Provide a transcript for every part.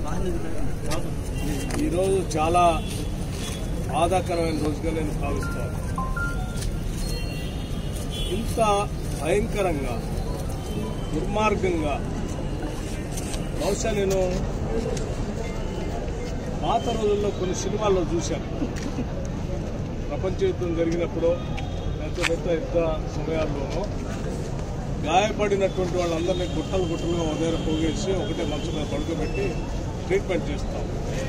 ఈరోజు చాలా బాధాకరమైన రోజుగా నేను భావిస్తాను ఇంత భయంకరంగా దుర్మార్గంగా బహుశా నేను పాత రోజుల్లో కొన్ని సినిమాల్లో చూశాను ప్రపంచ యుద్ధం జరిగినప్పుడు పెద్ద పెద్ద యుద్ధ సమయాల్లోనూ గాయపడినటువంటి వాళ్ళందరినీ గుట్టలు గుట్టలుగా ఉదయం పోగేసి ఒకటే మంచం మీద పడుకోబెట్టి ట్రీట్మెంట్ చేస్తాం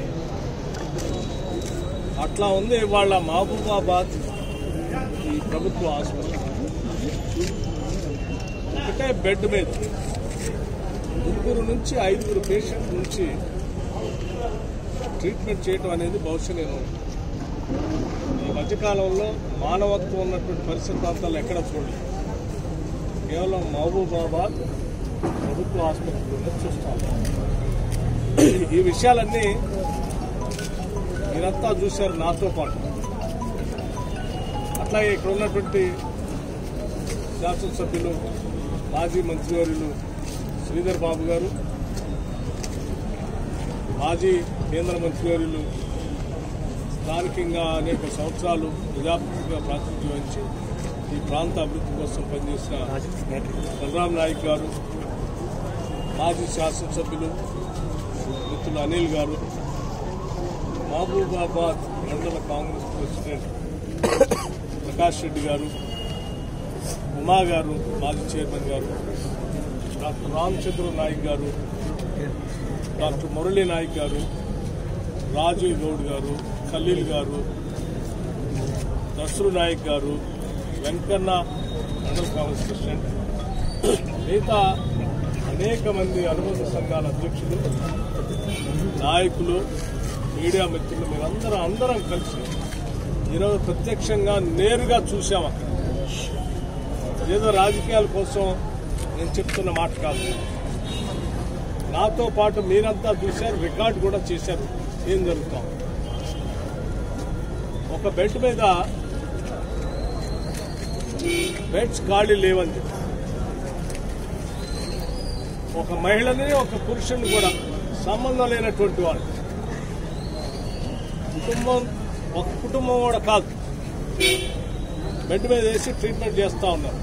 అట్లా ఉంది ఇవాళ మహబూబాబాద్ ఈ ప్రభుత్వ ఆసుపత్రి ఒకటే బెడ్ మీద ముగ్గురు నుంచి ఐదుగురు పేషెంట్ నుంచి ట్రీట్మెంట్ చేయడం అనేది బహుశా నేను ఈ మధ్యకాలంలో మానవత్వం ఉన్నటువంటి పరిసర ప్రాంతాల్లో ఎక్కడ చూడలేదు కేవలం మహబూబాబాద్ ప్రభుత్వ ఆసుపత్రిలోనే చూస్తాం ఈ విషయాలన్నీ మీరంతా చూశారు నాతో పాటు అట్లాగే ఇక్కడ ఉన్నటువంటి శాసనసభ్యులు మాజీ మంత్రివర్యులు శ్రీధర్ బాబు గారు మాజీ కేంద్ర మంత్రివర్యులు స్థానికంగా అనేక సంవత్సరాలు ప్రజాప్రతిగా ప్రాతినిధ్యం వహించి ఈ ప్రాంత అభివృద్ధి కోసం పనిచేసిన బలరాం నాయక్ గారు మాజీ శాసనసభ్యులు మిత్రులు అనిల్ గారు మహబూబాబాద్ మండల కాంగ్రెస్ ప్రెసిడెంట్ ప్రకాష్ రెడ్డి గారు ఉమా గారు మాజీ చైర్మన్ గారు డాక్టర్ రామచంద్ర నాయక్ గారు డాక్టర్ మురళీ నాయక్ గారు రాజీవ్ గౌడ్ గారు ఖలీల్ గారు దసరు నాయక్ గారు వెంకన్న మండల కాంగ్రెస్ ప్రెసిడెంట్ మిగతా అనేక మంది అనుబంధ సంఘాల అధ్యక్షులు నాయకులు మీడియా మిత్రులు మీరందరం అందరం కలిసి ఈరోజు ప్రత్యక్షంగా నేరుగా చూశాం అక్కడ ఏదో రాజకీయాల కోసం నేను చెప్తున్న మాట కాదు నాతో పాటు మీరంతా చూశారు రికార్డు కూడా చేశారు ఏం జరుగుతాం ఒక బెడ్ మీద బెడ్స్ ఖాళీ లేవని చెప్పి ఒక మహిళని ఒక పురుషుని కూడా సంబంధం లేనటువంటి వాళ్ళు కుటుంబం ఒక కుటుంబం కూడా కాదు బెడ్ మీద వేసి ట్రీట్మెంట్ చేస్తూ ఉన్నారు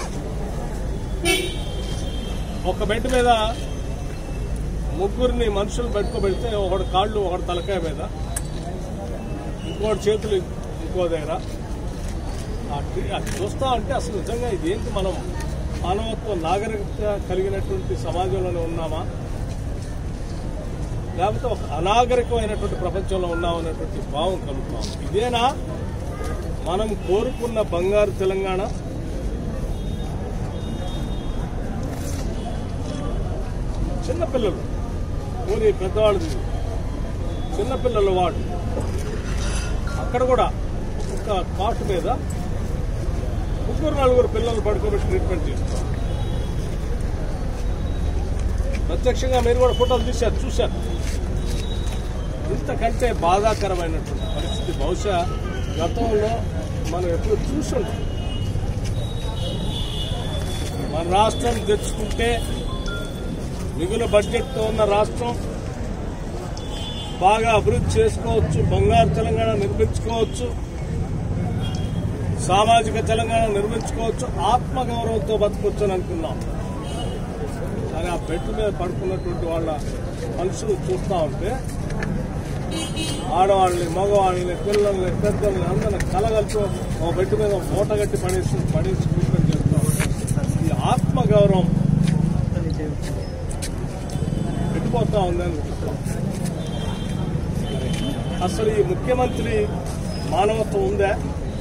ఒక బెడ్ మీద ముగ్గురిని మనుషులు పెట్టుకోబెడితే ఒకటి కాళ్ళు ఒకటి తలకాయ మీద ఇంకోటి చేతులు ఇంకో దగ్గర ఆ ట్రీ- అది చూస్తా అంటే అసలు నిజంగా ఇదేంటి మనం మానవత్వం నాగరికత కలిగినటువంటి సమాజంలోనే ఉన్నామా లేకపోతే ఒక అనాగరికమైనటువంటి ప్రపంచంలో ఉన్నామనేటువంటి భావం కలుగుతాం ఇదేనా మనం కోరుకున్న బంగారు తెలంగాణ చిన్నపిల్లలు పోనీ పెద్దవాళ్ళది చిన్నపిల్లల వాడు అక్కడ కూడా ఒక కాటు మీద ముగ్గురు నలుగురు పిల్లలు పడుకోబెట్టి ట్రీట్మెంట్ చేస్తారు ప్రత్యక్షంగా మీరు కూడా ఫోటోలు తీశారు చూశారు ఇంతకంటే బాధాకరమైనటువంటి పరిస్థితి బహుశా గతంలో మనం ఎప్పుడు చూసుంటాం మన రాష్ట్రం తెచ్చుకుంటే మిగులు బడ్జెట్తో ఉన్న రాష్ట్రం బాగా అభివృద్ధి చేసుకోవచ్చు బంగారు తెలంగాణ నిర్మించుకోవచ్చు సామాజిక తెలంగాణ నిర్మించుకోవచ్చు ఆత్మగౌరవంతో బతకొచ్చు అని అనుకున్నాం కానీ ఆ బెడ్ మీద పడుకున్నటువంటి వాళ్ళ మనుషులు చూస్తూ ఉంటే ఆడవాళ్ళని మగవాళ్ళని పిల్లల్ని పెద్దల్ని అందరిని కలగలుపు ఒక బెడ్ మీద మూట కట్టి పడేసి పడేసి ట్రీట్మెంట్ చేస్తాం ఈ ఆత్మగౌరవం పెట్టిపోతా ఉందని అనిపిస్తాం అసలు ఈ ముఖ్యమంత్రి మానవత్వం ఉందా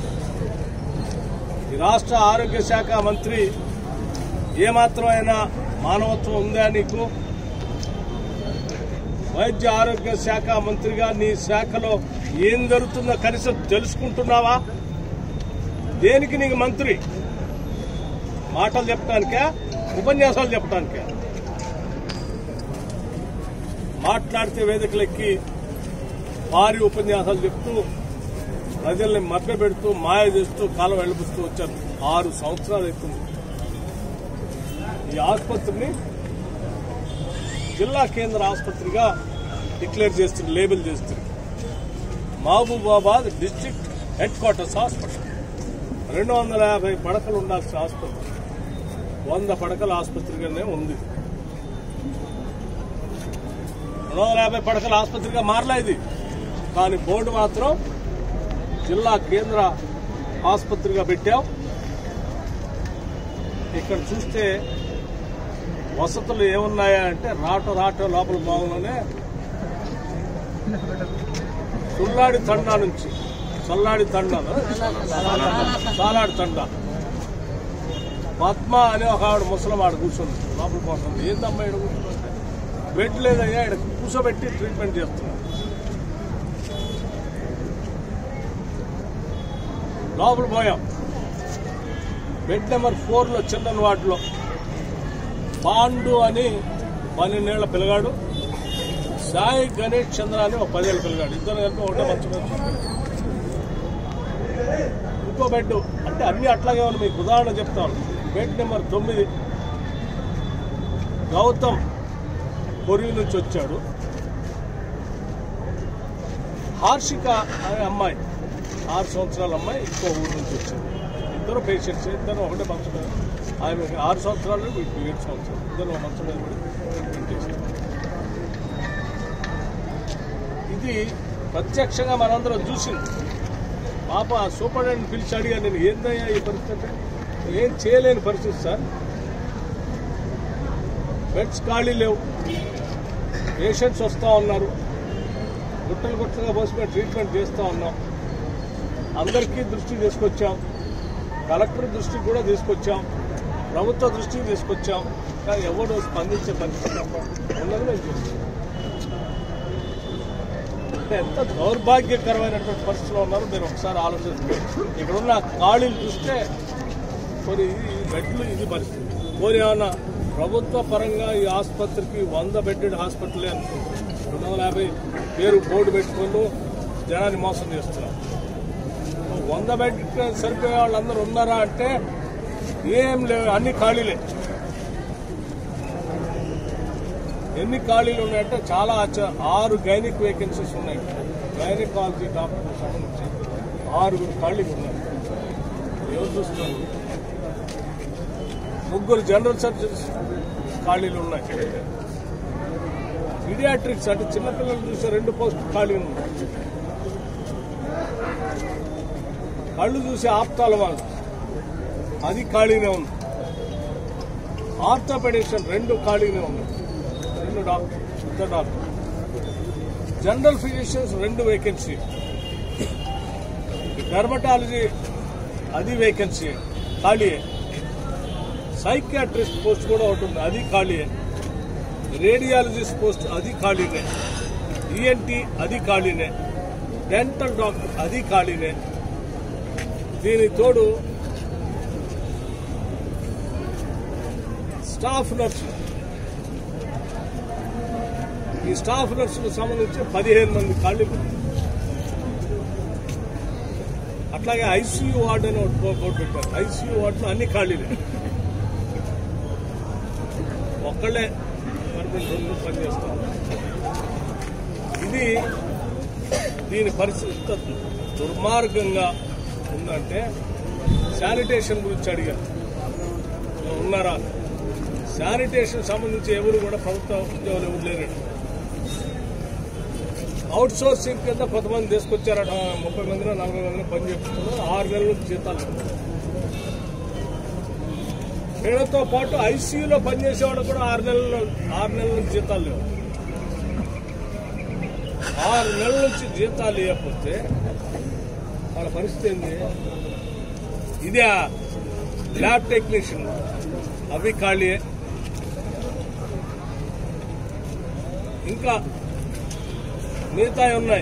ఈ రాష్ట్ర ఆరోగ్య శాఖ మంత్రి ఏమాత్రమైనా మానవత్వం ఉందా నీకు వైద్య ఆరోగ్య శాఖ మంత్రిగా నీ శాఖలో ఏం జరుగుతుందో కనీసం తెలుసుకుంటున్నావా దేనికి నీకు మంత్రి మాటలు చెప్పడానికా ఉపన్యాసాలు చెప్పడానికా మాట్లాడితే వేదికలెక్కి భారీ ఉపన్యాసాలు చెప్తూ ప్రజల్ని మభ్యపెడుతూ మాయ చేస్తూ కాలం వెళ్ళిపుస్తూ వచ్చారు ఆరు సంవత్సరాలు అవుతుంది ఈ ఆసుపత్రిని జిల్లా కేంద్ర ఆసుపత్రిగా డిక్లేర్ చేస్తుంది లేబుల్ చేస్తుంది Mahabubabad district headquarters hospital రెండు వందల యాభై పడకలు ఉండాల్సిన ఆసుపత్రి వంద పడకల ఆసుపత్రిగానే ఉంది రెండు వందల యాభై పడకల ఆసుపత్రిగా మారలే ఇది కానీ బోర్డు మాత్రం జిల్లా కేంద్ర ఆసుపత్రిగా పెట్టాం ఇక్కడ చూస్తే వసతులు ఏమున్నాయా అంటే రాటో రాటో లోపల భాగంలోనే సుల్లాడి తండా నుంచి సల్లాడి తండా సాలాడి తండా పద్మ అనే ఒక ఆవిడ ముసలం ఆడ కూర్చుంది లోపల పోతుంది ఏందమ్మా ఇక్కడ కూర్చుంటే బెడ్ లేదయ్యా ఇక్కడ కూర్చోబెట్టి ట్రీట్మెంట్ చేస్తున్నారు లోపల పోయాం బెడ్ నెంబర్ ఫోర్ లో చిల్డ్రన్ వార్డులో పాండు అని పన్నెండేళ్ల పిల్లగాడు సాయి గణేష్ చంద్ర అని ఒక పదేళ్ల పిల్లగాడు ఇద్దరు కలిపి ఒకటే మంచి ఇంకో బెడ్ అంటే అన్ని అట్లాగే ఉన్నాయి మీకు ఉదాహరణ చెప్తాను బెడ్ నెంబర్ తొమ్మిది గౌతమ్ కొరియు నుంచి వచ్చాడు హార్షిక అనే అమ్మాయి ఆరు సంవత్సరాల అమ్మాయి ఇంకో ఊరు నుంచి వచ్చింది ఇద్దరు పేషెంట్స్ ఇద్దరు ఒకటే మంచం మీద ఆమె ఆరు సంవత్సరాలు వీటికి ఏడు సంవత్సరాలు ఇద్దరు ఒక మంచం మీద పడి treatment చేశారు. ఇది ప్రత్యక్షంగా మనందరం చూసింది పాప సూపరింటెండెంట్ పిలిచి అడిగా నేను ఏందయ్యా ఈ పరిస్థితి అంటే, ఏం చేయలేని పరిస్థితి సార్ బెడ్స్ ఖాళీ లేవు పేషెంట్స్ వస్తూ ఉన్నారు గుట్టలు గుట్టలుగా పోసి మేము ట్రీట్మెంట్ చేస్తూ ఉన్నాం అందరికీ దృష్టికి తీసుకొచ్చాం కలెక్టర్ దృష్టికి కూడా తీసుకొచ్చాం ప్రభుత్వ దృష్టికి తీసుకొచ్చాం కానీ ఎవరు స్పందించే పరిస్థితి ఉన్నది మేము చూస్తాం అంటే ఎంత దౌర్భాగ్యకరమైనటువంటి పరిస్థితిలో ఉన్నారు మీరు ఒకసారి ఆలోచించండి ఇక్కడ ఉన్న ఖాళీలు చూస్తే కొన్ని ఈ బెడ్లు ఇది పరిస్థితి పోనీ ఏమన్నా ప్రభుత్వ పరంగా ఈ ఆసుపత్రికి వంద బెడ్డెడ్ హాస్పిటలే అనుకుంటున్నాం రెండు వందల యాభై పేరు బోర్డు పెట్టుకొని జనాన్ని మోసం చేస్తున్నాం వంద బెడ్ సరిపోయే వాళ్ళందరూ ఉన్నారా అంటే ఏం లేవు అన్ని ఖాళీలే ఎన్ని ఖాళీలు ఉన్నాయంటే చాలా ఆచ- ఆరు గైనిక్ వేకెన్సీస్ ఉన్నాయి గైనికాలజీ డాక్టర్ సంబంధించి ఆరుగురు ఖాళీలు ఉన్నాయి ఎవరు చూస్తున్నారు ముగ్గురు జనరల్ సర్జన్స్ ఖాళీలు ఉన్నాయి పీడియాట్రిక్స్ అంటే చిన్నపిల్లలు చూసే రెండు పోస్ట్ ఖాళీలు ఉన్నాయి కళ్ళు చూసే ఆప్తాలమాలు అది ఖాళీనే ఉంది ఆర్థోపెడిషన్ రెండు ఖాళీనే ఉన్నాయి రెండు డాక్టర్ ఇద్దరు డాక్టర్ జనరల్ ఫిజిషియన్స్ రెండు వేకెన్సీ డర్మటాలజీ అది వేకెన్సీ ఖాళీయే సైకియాట్రిస్ట్ పోస్ట్ కూడా ఒకటి ఉంది అది ఖాళీయే రేడియాలజిస్ట్ పోస్ట్ అది ఖాళీనే ఈఎన్టీ అది ఖాళీనే డెంటల్ డాక్టర్ అది ఖాళీనే దీనికి తోడు స్టాఫ్ నర్సు ఈ స్టాఫ్ నర్సుకు సంబంధించి పదిహేను మంది ఖాళీలు ఉన్నాయి. అట్లాగే ఐసీయూ వార్డ్ అని ఒకటి బో- బోర్డు పెట్టారు ఐసీయూ వార్డులో అన్ని ఖాళీలే ఒక్కళ్ళే పర్మనెంట్ రెండు పనిచేస్తారు ఇది దీని పరిస్థితి ఎంత దుర్మార్గంగా ఉందంటే శానిటేషన్ గురించి అడిగారు ఉన్నారా శానిటేషన్ సంబంధించి ఎవరు కూడా ప్రభుత్వ ఉద్యోగులు ఎవరు లేరండి అవుట్ సోర్సింగ్ కింద కొంతమంది తీసుకొచ్చారట ముప్పై మందిలో నలభై మందిలో పని చేస్తున్నారు ఆరు నెలల నుంచి జీతాలు వీళ్ళతో పాటు ఐసీయూలో పనిచేసేవాడు కూడా ఆరు నెలల ఆరు నెలల నుంచి జీతాలు లేవు ఆరు నెలల నుంచి జీతాలు లేకపోతే వాళ్ళ పరిస్థితి ఏంది ఇదే ల్యాబ్ టెక్నీషియన్ అవి ఖాళీయే ఇంకా మిగతా ఉన్నాయి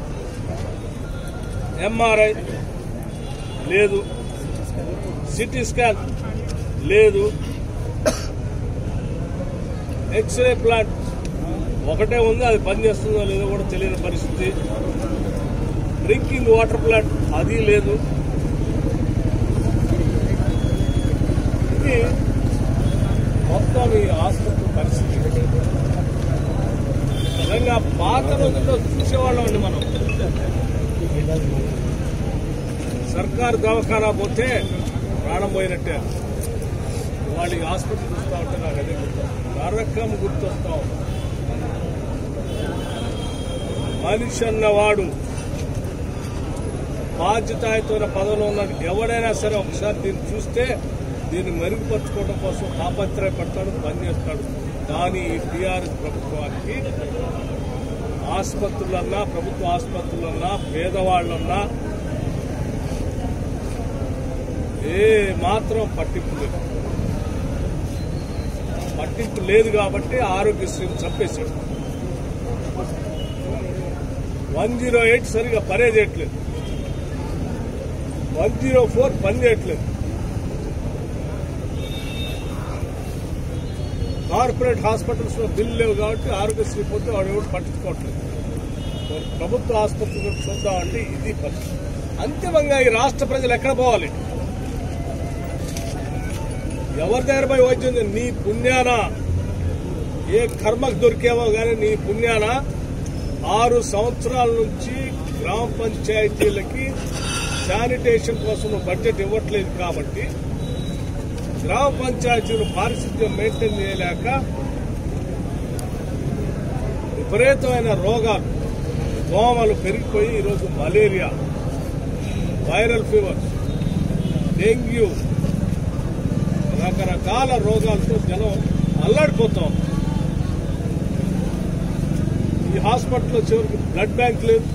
ఎంఆర్ఐ లేదు సిటీ స్కాన్ లేదు ఎక్స్రే ప్లాంట్ ఒకటే ఉంది అది పనిచేస్తుందో లేదో కూడా తెలియని పరిస్థితి డ్రింకింగ్ వాటర్ ప్లాంట్ అది లేదు ఇది మొత్తం ఈ ఆసుపత్రి పరిస్థితి నిజంగా పాత రోజుల్లో చూసేవాళ్ళం అండి మనం సర్కారు దవాఖానా పోతే ప్రాణం పోయినట్టే వాళ్ళు ఈ హాస్పిటల్ చూస్తూ ఉంటే నాకు అదే గుర్తు నరకం గుర్తొస్తా ఉంది. మనిషి అన్నవాడు బాధ్యతాయుతమైన పదవిలో ఉన్న ఎవడైనా సరే ఒకసారి దీన్ని చూస్తే దీన్ని మెరుగుపరచుకోవడం కోసం తాపత్రయపడతాడు పనిచేస్తాడు కానీ ఈ టీఆర్ఎస్ ప్రభుత్వానికి ఆసుపత్రులన్నా ప్రభుత్వ ఆసుపత్రులన్నా పేదవాళ్ళన్నా ఏ మాత్రం పట్టింపు లేదు పట్టింపు లేదు కాబట్టి ఆరోగ్యశ్రీని చంపేశాడు వన్ జీరో ఎయిట్ సరిగా పనే చేయట్లేదు వన్ జీరో ఫోర్ పని చేయట్లేదు కార్పొరేట్ హాస్పిటల్స్ లో బిల్లు లేవు కాబట్టి ఆరోగ్యశ్రీ పోతే వాడు ఎవరు పట్టించుకోవట్లేదు మరి ప్రభుత్వ ఆసుపత్రులు చూద్దామంటే ఇది పరిస్థితి అంతిమంగా ఈ రాష్ట్ర ప్రజలు ఎక్కడ పోవాలి ఎవరి దగ్గర పోయి వైద్యం చేయ- నీ పుణ్యాన ఏ కర్మకు దొరికేవో గానీ నీ పుణ్యాన ఆరు సంవత్సరాల నుంచి గ్రామ పంచాయతీలకి శానిటేషన్ కోసం బడ్జెట్ ఇవ్వట్లేదు కాబట్టి గ్రామ పంచాయతీలు పారిశుద్ధ్యం మెయింటైన్ చేయలేక విపరీతమైన రోగాలు దోమలు పెరిగిపోయి ఈరోజు మలేరియా వైరల్ ఫీవర్ డెంగ్యూ రకరకాల రోగాలతో జనం అల్లాడిపోతాం ఈ హాస్పిటల్లో చివరికి బ్లడ్ బ్యాంక్ లేదు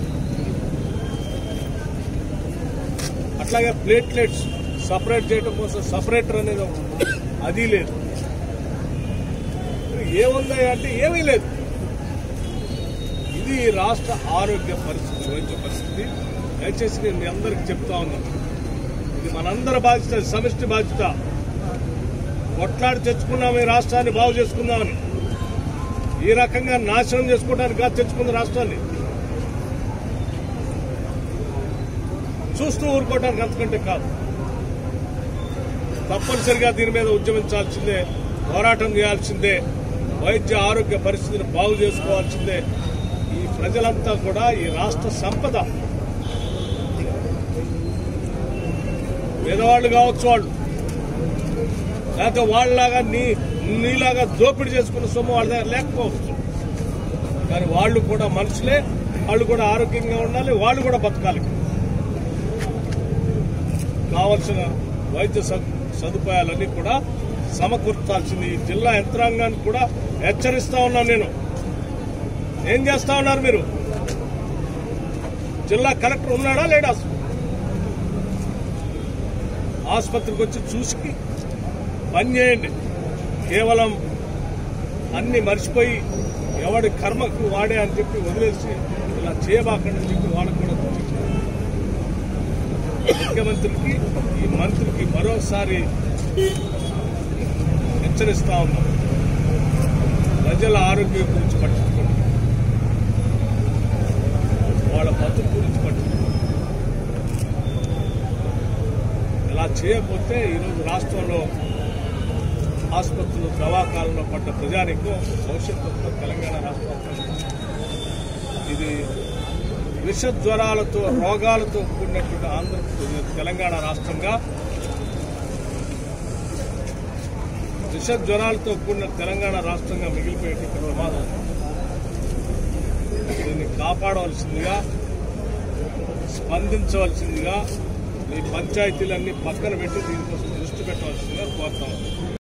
అట్లాగే ప్లేట్లెట్స్ సపరేట్ చేయడం కోసం సపరేటర్ అనేది ఒకటి ఉంది. అది లేదు ఏముంది అంటే ఏమీ లేదు ఇది రాష్ట్ర ఆరోగ్య పరిస్థితి వైద్య పరిస్థితి దయచేసి నేను మీ అందరికి చెప్తా ఉన్నాను ఇది మనందరి బాధ్యత సమిష్టి బాధ్యత కొట్లాడి తెచ్చుకున్నాం ఈ రాష్ట్రాన్ని బాగు చేసుకుందామని ఈ రకంగా నాశనం చేసుకోవడానికి కాదు తెచ్చుకుంది రాష్ట్రాన్ని చూస్తూ ఊరుకోవడానికి అంతకంటే కాదు తప్పనిసరిగా దీని మీద ఉద్యమించాల్సిందే పోరాటం చేయాల్సిందే వైద్య ఆరోగ్య పరిస్థితిని బాగు చేసుకోవాల్సిందే ఈ ప్రజలంతా కూడా ఈ రాష్ట్ర సంపద పేదవాళ్ళు కావచ్చు వాళ్ళు లేకపోతే వాళ్ళలాగా నీ నీలాగా దోపిడీ చేసుకున్న సొమ్ము వాళ్ళ దగ్గర లేకపోవచ్చు కానీ వాళ్ళు కూడా మనుషులే వాళ్ళు కూడా ఆరోగ్యంగా ఉండాలి వాళ్ళు కూడా బతకాలి కావలసిన వైద్య సదు- సదుపాయాలన్నీ కూడా సమకూర్చాల్సింది ఈ జిల్లా యంత్రాంగాన్ని కూడా హెచ్చరిస్తా ఉన్నాను నేను ఏం చేస్తా ఉన్నారు మీరు జిల్లా కలెక్టర్ ఉన్నాడా లేడా ఆసుపత్రికి వచ్చి చూసి పని చేయండి కేవలం అన్ని మర్చిపోయి ఎవడి కర్మకు వాడే అని చెప్పి వదిలేసి ఇలా చేయబాకండి అని చెప్పి వాళ్ళకు కూడా చెప్పాను. ముఖ్యమంత్రికి ఈ మంత్రికి మరోసారి హెచ్చరిస్తా ఉన్నాం ప్రజల ఆరోగ్యం గురించి పట్టించుకోండి వాళ్ళ బతుకు గురించి పట్టించుకోండి ఇలా చేయకపోతే ఈరోజు రాష్ట్రంలో ఆసుపత్రులు దవాఖాలలో పడ్డ ప్రజానికం భవిష్యత్తులో తెలంగాణ రాష్ట్రం ఇది విష జ్వరాలతో రోగాలతో కూడినటువంటి ఆంధ్రప్రదేశ్ తెలంగాణ రాష్ట్రంగా విష జ్వరాలతో కూడిన తెలంగాణ రాష్ట్రంగా మిగిలిపోయేటువంటి ప్రమాదం దీన్ని కాపాడవలసిందిగా స్పందించవలసిందిగా ఈ పంచాయతీలన్నీ పక్కన పెట్టి దీనికోసం దృష్టి పెట్టవలసిందిగా కోరుతాం